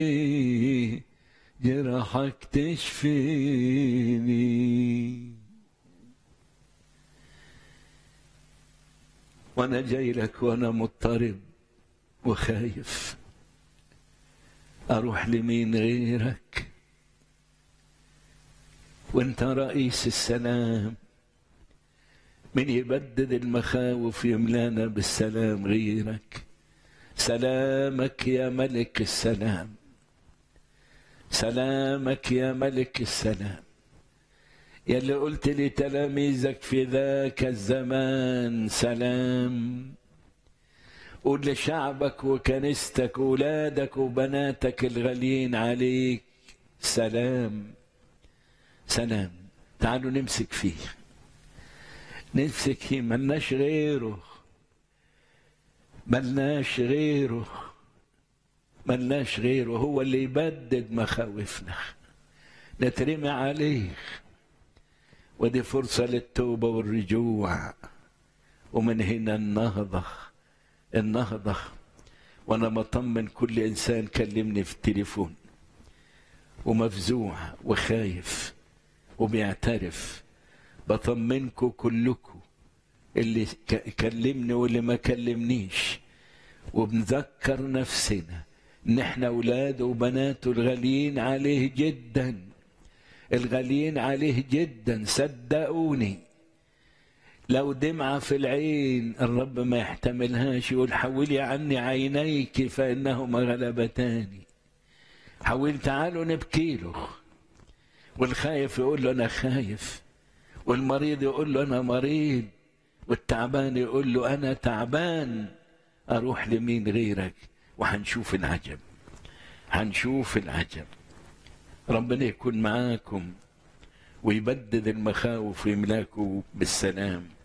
جرحك تشفيني وانا جاي لك وانا مضطرب وخايف اروح لمين غيرك وانت رئيس السلام من يبدد المخاوف يملانا بالسلام غيرك سلامك يا ملك السلام سلامك يا ملك السلام يا اللي قلت لتلاميذك في ذاك الزمان سلام قول لشعبك وكنيستك وولادك وبناتك الغاليين عليك سلام سلام تعالوا نمسك فيه نمسك فيه ملناش غيره ملناش غيره ملناش غيره هو اللي يبدد مخاوفنا نترمي عليه ودي فرصة للتوبة والرجوع ومن هنا النهضة النهضة وأنا مطمن كل إنسان كلمني في التليفون ومفزوع وخايف وبيعترف بطمنكم كلكم اللي كلمني واللي ما كلمنيش وبنذكر نفسنا ان احنا اولاده وبناته الغاليين عليه جدا الغاليين عليه جدا صدقوني لو دمعة في العين الرب ما يحتملهاش يقول حولي عني عينيك فإنهما غلبتاني حول تعالوا نبكي له والخايف يقول له أنا خايف والمريض يقول له أنا مريض والتعبان يقول له أنا تعبان أروح لمين غيرك وهنشوف العجب هنشوف العجب ربنا يكون معاكم ويبدد المخاوف ويملاكوا بالسلام